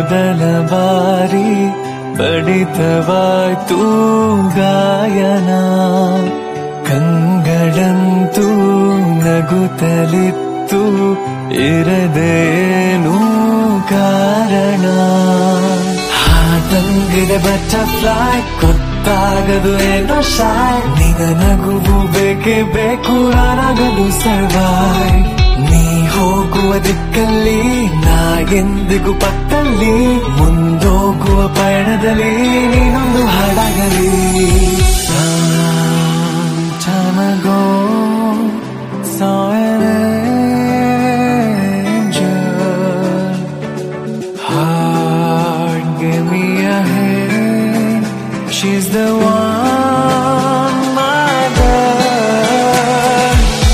ಮೊದಲ ಬಾರಿ ಬಡಿತವಾಯ್ತು ಗಾಯನ ಕಂಗಳಂತೂ ನಗುತ್ತಲಿತ್ತು ಇರದೇನು ಕಾರಣ ಹಾಟಂಗಿದೆ ಬಟರ್ಫ್ಲೈ ಗೊತ್ತಾಗದು ಏನೋ ಶಾಯ್ ನಿನ ನಗುವು ಬೇಕೇ ಬೇಕು ನಾನಾಗಲು ಸರ್ವಾಯ್ ನೀ ಹೋಗುವ ದಿಕ್ಕಲ್ಲಿ ನಾ ಎಂದಿಗೂ ಪಕ್ಕಲ್ಲಿ ಮುಂದೋಗುವ ಪಯಣದಲ್ಲಿ ನೀನೊಂದು ಹಾಡಾಗಲಿ Time ago, saw an angel. Heart gave me a hand. She's the one, my girl.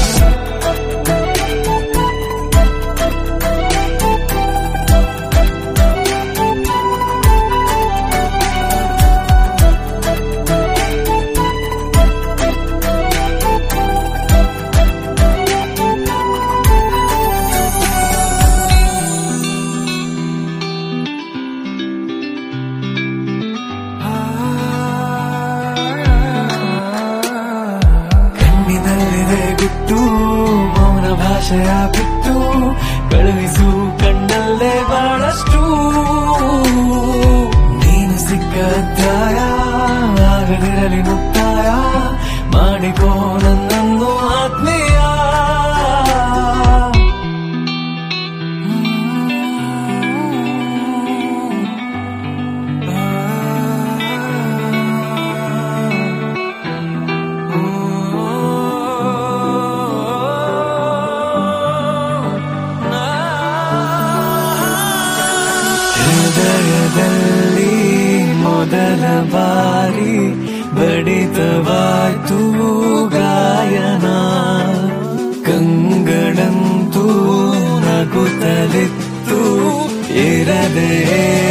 ಕಣ್ಣಿನಲ್ಲಿದೆ ಗುಟ್ಟು ಮೌನ ಭಾಷೆಯ ಬಿಟ್ಟು ಕಳುಹಿಸು ಕಣ್ಣಲ್ಲೇ ಬಹಳಷ್ಟು ನೀನು ಸಿಕ್ಕ ಅಧ್ಯಾಯ ಆಗದಿರಲಿ ಮುಕ್ತಾಯ ಮಾಡಿಕೋ ನನ್ನನ್ನು ಆತ್ಮೀಯ ಹೃದಯದಲ್ಲಿ ಮೊದಲ ಬಾರಿ ಬಡಿತವಾಯ್ತು ಗಾಯನ ಕಂಗಳಂತೂ ನಗುತ್ತಲಿತ್ತು ಇರದೇ